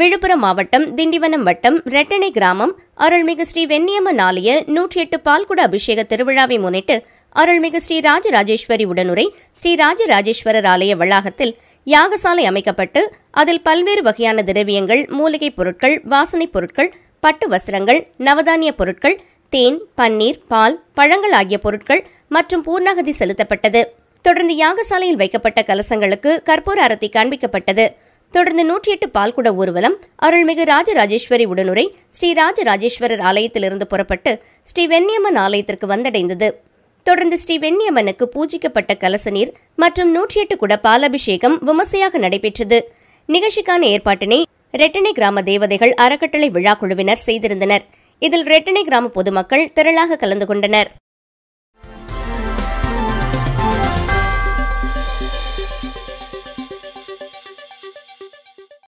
விழுப்புரம் மாவட்டம் திண்டிவனம் வட்டம் ரெட்டனை கிராமம் அருள்மிகு ஸ்ரீ வெண்ணியம்மன் ஆலய நூற்றி எட்டு பால்குட அபிஷேக திருவிழாவை முன்னிட்டு அருள்மிகு ஸ்ரீ ராஜராஜேஸ்வரி உடனுரை ஸ்ரீ ராஜராஜேஸ்வரர் ஆலய வளாகத்தில் யாகசாலை அமைக்கப்பட்டு அதில் பல்வேறு வகையான திரவியங்கள் மூலிகைப் பொருட்கள் வாசனைப் பொருட்கள் பட்டு வஸ்திரங்கள் நவதானிய பொருட்கள் தேன் பன்னீர் பால் பழங்கள் ஆகிய பொருட்கள் மற்றும் பூர்ணாகதி செலுத்தப்பட்டது தொடர்ந்து யாகசாலையில் வைக்கப்பட்ட கலசங்களுக்கு கற்பூர அரத்தி காண்பிக்கப்பட்டது தொடர்ந்து நூற்றி எட்டு பால்குட ஊர்வலம் அருள்மிகு ராஜராஜேஸ்வரி உடனுரை ஸ்ரீ ராஜராஜேஸ்வரர் ஆலயத்திலிருந்து புறப்பட்டு ஸ்ரீ வெண்ணியம்மன் ஆலயத்திற்கு வந்தடைந்தது தொடர்ந்து ஸ்ரீ வெண்ணியம்மனுக்கு பூஜிக்கப்பட்ட கலச நீர் மற்றும் நூற்றி எட்டு குட பாலாபிஷேகம் விமர்சையாக நடைபெற்றது நிகழ்ச்சிக்கான ஏற்பாட்டினை ரெட்டனை கிராம தேவதைகள் அறக்கட்டளை விழா குழுவினர் செய்திருந்தனர் இதில் ரெட்டனை கிராம பொதுமக்கள் திரளாக கலந்து கொண்டனர்